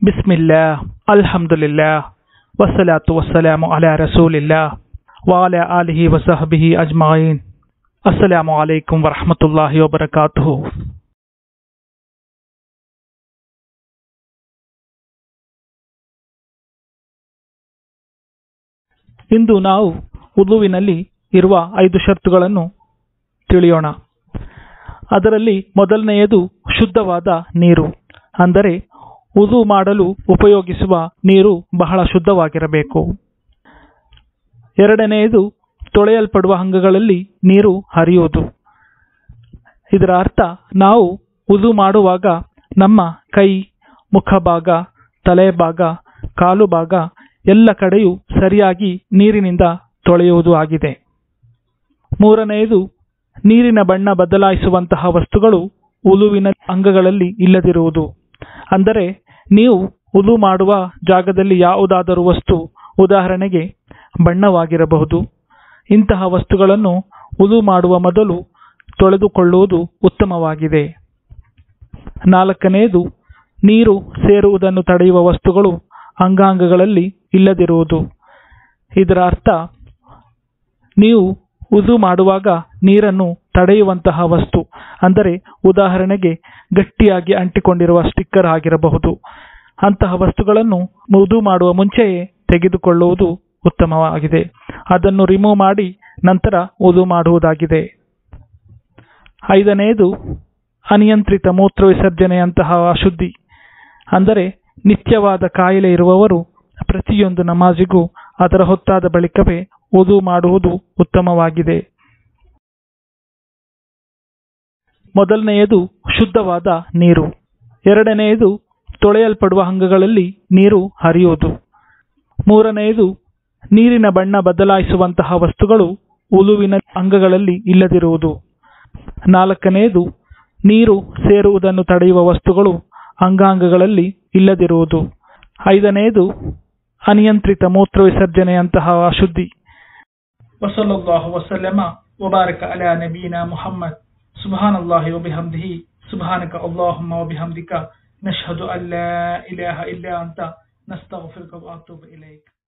بسم الله الحمد لله والصلاة والسلام على رسول الله وعلى آله وصحبه أجمعين السلام عليكم ورحمة الله وبركاته ಇಂದು ನಾವು ಉದುವಿನಲ್ಲಿ ಇರುವ ಐದು ಷರತ್ತುಗಳನ್ನು ತಿಳಿಯೋಣ ಅದರಲ್ಲಿ ಮೊದಲನೆಯದು ಶುದ್ಧವಾದ ನೀರು ಅಂದರೆ ಉದು ಮಾಡಲು ಉಪಯೋಗಿಸುವ ನೀರು ಬಹಳ ಶುದ್ಧವಾಗಿರಬೇಕು ಎರಡನೆಯದು ತೊಳೆಯಲ್ಪಡುವ ಅಂಗಗಳಲ್ಲಿ ನೀರು ಹರಿಯುವುದು ಇದರ ಅರ್ಥ ನಾವು ಉದು ಮಾಡುವಾಗ ನಮ್ಮ ಕೈ ಮುಖಭಾಗ ತಲೆ ಭಾಗ ಕಾಲು ಭಾಗ ಎಲ್ಲ ಕಡೆಯೂ ಸರಿಯಾಗಿ ನೀರಿನಿಂದ ತೊಳೆಯುವುದು ಆಗಿದೆ ಮೂರನೆಯದು ನೀರಿನ ಬಣ್ಣ ಬದಲಾಯಿಸುವಂತಹ ವಸ್ತುಗಳು ಉಲುವಿನ ಅಂಗಗಳಲ್ಲಿ ಇಲ್ಲದಿರುವುದು ಅಂದರೆ ನೀವು ಉಲು ಮಾಡುವ ಜಾಗದಲ್ಲಿ ಯಾವುದಾದರೂ ವಸ್ತು ಉದಾಹರಣೆಗೆ ಬಣ್ಣವಾಗಿರಬಹುದು ಇಂತಹ ವಸ್ತುಗಳನ್ನು ಉಲು ಮಾಡುವ ಮೊದಲು ತೊಳೆದುಕೊಳ್ಳುವುದು ಉತ್ತಮವಾಗಿದೆ ನಾಲ್ಕನೆಯದು ನೀರು ಸೇರುವುದನ್ನು ತಡೆಯುವ ವಸ್ತುಗಳು ಅಂಗಾಂಗಗಳಲ್ಲಿ ಇಲ್ಲದಿರುವುದು ಇದರ ಅರ್ಥ ನೀವು ಉದು ಮಾಡುವಾಗ ನೀರನ್ನು ತಡೆಯುವಂತಹ ವಸ್ತು ಅಂದರೆ ಉದಾಹರಣೆಗೆ ಗಟ್ಟಿಯಾಗಿ ಅಂಟಿಕೊಂಡಿರುವ ಸ್ಟಿಕ್ಕರ್ ಆಗಿರಬಹುದು ಅಂತಹ ವಸ್ತುಗಳನ್ನು ಉದು ಮಾಡುವ ಮುಂಚೆಯೇ ತೆಗೆದುಕೊಳ್ಳುವುದು ಉತ್ತಮವಾಗಿದೆ ಅದನ್ನು ರಿಮೂವ್ ಮಾಡಿ ನಂತರ ಉದು ಮಾಡುವುದಾಗಿದೆ ಐದನೆಯದು ಅನಿಯಂತ್ರಿತ ಮೂತ್ರ ವಿಸರ್ಜನೆಯಂತಹ ಅಶುದ್ಧಿ ಅಂದರೆ ನಿತ್ಯವಾದ ಕಾಯಿಲೆ ಇರುವವರು ಪ್ರತಿಯೊಂದು ನಮಾಜಿಗೂ ಅದರ ಹೊತ್ತಾದ ಬಳಿಕವೇ ಉದು ಮಾಡುವುದು ಉತ್ತಮವಾಗಿದೆ ಮೊದಲನೆಯದು ಶುದ್ಧವಾದ ನೀರು ಎರಡನೆಯದು ತೊಳೆಯಲ್ಪಡುವ ಅಂಗಗಳಲ್ಲಿ ನೀರು ಹರಿಯುವುದು ಮೂರನೆಯದು ನೀರಿನ ಬಣ್ಣ ಬದಲಾಯಿಸುವಂತಹ ವಸ್ತುಗಳು ಉಲುವಿನ ಅಂಗಗಳಲ್ಲಿ ಇಲ್ಲದಿರುವುದು ನಾಲ್ಕನೆಯದು ನೀರು ಸೇರುವುದನ್ನು ತಡೆಯುವ ವಸ್ತುಗಳು ಅಂಗಾಂಗಗಳಲ್ಲಿ ಇಲ್ಲದಿರುವುದು ಐದನೆಯದು ಅನಿಯಂತ್ರಿತ ಮೂತ್ರ ವಿಸರ್ಜನೆಯಂತಹ ಅಶುದ್ಧಿ ವಸಲಲ್ಲಾಹು ವಸಲ್ಲಮ ವಬಾರಕ ಅಲಾ ನಬೀನಾ ಮುಹಮ್ಮದ್ ಸುಬ್ಹಾನ್ ಅಲ್ಲಾಹಿ ವಬಿಹಮ್ದಿಹಿ ಸುಬ್ಹಾನಕ ಅಲ್ಲಾಹುಮ್ಮ ವಬಿಹಮ್ದಿಕ ನಶ್ಹದು ಅಲ್ಲಾ ಇಲಾಹ ಇಲ್ಲಾ ಅಂತ ನಸ್ತಗ್ಫಿರುಕ ವಅತೂಬು ಇಲೈಕ್